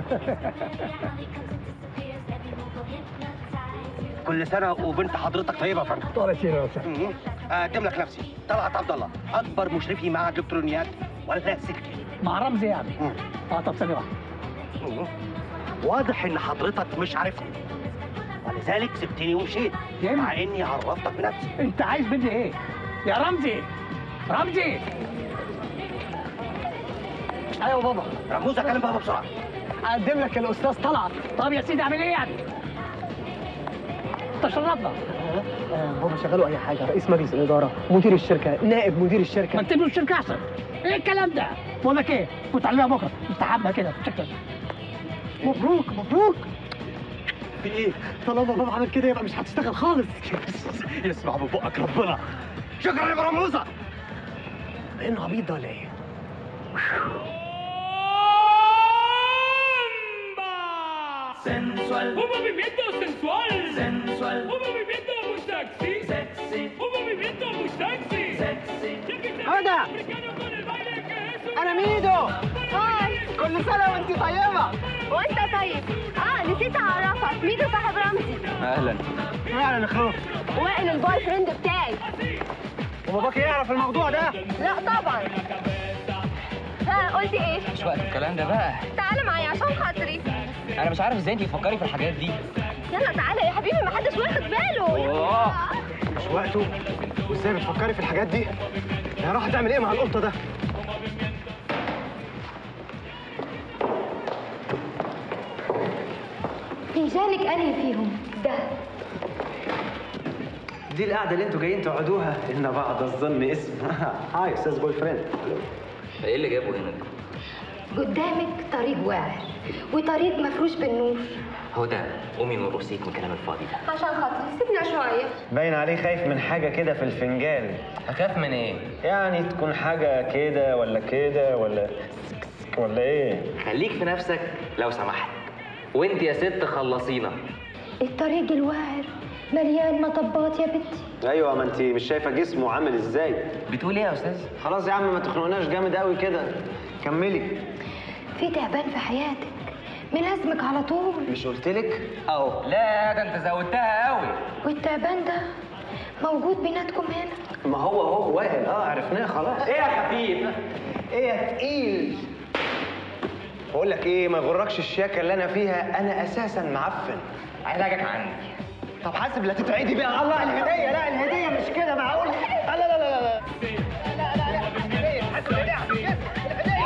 كل سنه وبنت حضرتك طيبه يا فندم طالع سينا يا استاذ مم. اقدم لك نفسي طلعت عبد الله اكبر مشرفي معهد الكترونيات ولا سكتي مع رمزي يعني مم. اه طب ثانيه واحده مم. واضح ان حضرتك مش عارفني ولذلك سبتني ومشيت يا مع اني عرفتك بنفسي انت عايز مني ايه يا رمزي رمزي ايوه بابا رموز اكلم بابا بسرعه اقدم لك الاستاذ طلعت طب يا سيدي اعمل ايه يعني تشرفنا بابا شغلوا اي حاجه رئيس مجلس الاداره مدير الشركه نائب مدير ما الشركه انت له الشركه احسن ايه الكلام ده بقول لك ايه وتعلمها بكره استحبها كده شكلك مبروك مبروك في ايه؟ طالما بابا عمل كده يبقى مش هتشتغل خالص يسمع من بقك ربنا شكرا يا رموزه انه عبيط ده ولا ايه Sensual. Un movimiento sensual. Sensual. Un movimiento muy sexy. Sexy. Un movimiento muy sexy. Sexy. هدى انا ميدو كل سنه وانت طيبه وانت طيب اه نسيت اعرفك ميدو صاحب رمزي اهلا اهلا اخوك وائل البوي فريند بتاعي وباباك يعرف الموضوع ده لا طبعا ها قلت ايه مش وقت الكلام ده بقى تعالى معايا عشان خاطري انا مش عارف ازاي انت بتفكري في الحاجات دي يلا تعالى يا حبيبي ما حدش واخد باله أوه. مش وقته وازاي بتفكري في الحاجات دي يا راح تعمل ايه مع القطه ده فنجانك انهي فيهم ده دي القعدة اللي انتوا جايين تقعدوها إن بعض الظن اسم هاي أستاذ بوي فريند ايه اللي جابه هنا قدامك طريق واعر وطريق مفروش بالنور هدى قومي من رصيد من الكلام الفاضي ده عشان خاطري سيبنا شويه باين عليه خايف من حاجة كده في الفنجان اخاف من ايه يعني تكون حاجة كده ولا كده ولا ولا إيه خليك في نفسك لو سمحت وانت يا ست خلصينا الطريق الواعر مليان مطبات يا بنتي أيوة ما أنت مش شايفة جسمه عامل إزاي بتقول ايه يا استاذ خلاص يا عم ما تخنقناش جامد قوي كده كملي في تعبان في حياتك ملازمك على طول مش قلتلك اهو لا ده انت زودتها قوي والتعبان ده موجود بيناتكم هنا ما هو هو وائل اه عرفناه خلاص ايه يا خفيف ايه يا تقيل بقول لك ايه ما يغركش الشياكه اللي انا فيها انا اساسا معفن علاجك عندي طب حاسب لا تتعدي بقى الله الهديه لا الهديه مش كده معقول لا لا لا لا لا لا لا لا الهديه حاسب الهديه الهديه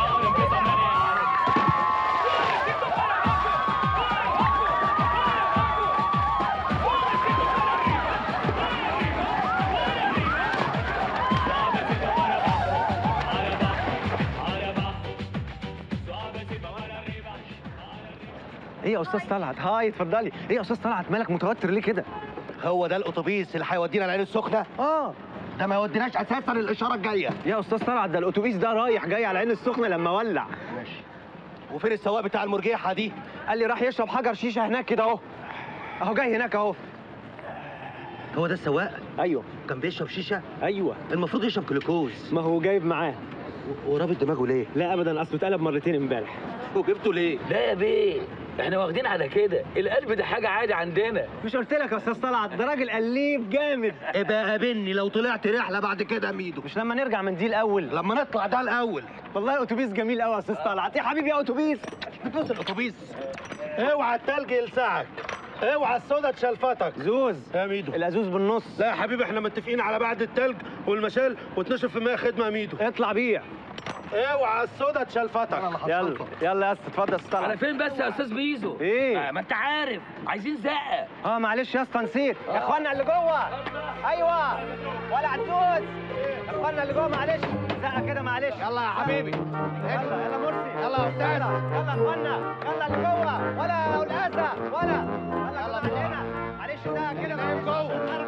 ايه يا استاذ طلعت هاي اتفضلي ايه يا استاذ طلعت مالك متوتر ليه كده هو ده الاتوبيس اللي هيودينا العين السخنه اه ده ما يوديناش اساسا الاشاره الجايه يا استاذ طلعت ده الاتوبيس ده رايح جاي على العين السخنه لما ولع وفين السواق بتاع المرجيحه دي قال لي راح يشرب حجر شيشه هناك كده اهو اهو جاي هناك اهو هو ده السواق ايوه كان بيشرب شيشه ايوه المفروض يشرب جلوكوز ما هو جايب معاه و- ورابط دماغه ليه لا ابدا اصله اتقلب مرتين امبارح وجبته ليه لا يا بيه احنا واخدين على كده القلب ده حاجة عادي عندنا مش قلت لك يا استاذ طلعت ده راجل قليب جامد ابقى قابلني لو طلعت رحله بعد كده يا ميدو مش لما نرجع من دي الاول لما نطلع ده الاول والله اتوبيس جميل قوي يا استاذ طلعت يا حبيبي يا اتوبيس بتبص الاتوبيس اوعى التلج يلسعك اوعى السودا تشلفتك زوز يا ميدو الازوز بالنص لا يا حبيبي احنا متفقين على بعد التلج والمشال و12 في المية خدمه يا ميدو اطلع بيع اوعى السودا تشلفتك يلا يلا يا اسطى اتفضل يا استاذ على طلعت فين بس يا استاذ بيزو ايه؟ آه، ما انت عارف عايزين زقة اه معلش يا اسطى نسيت يا اخوانا اللي جوه ايوه ولا عزوز يا اخوانا اللي جوه معلش زقه كده معلش يلا يا حبيبي يلا يلا مرسي يلا يا استاذ يلا يا اخوانا يلا اللي جوه ولا والاسى ولا يلا يلا من هنا معلش زقه كده من جوه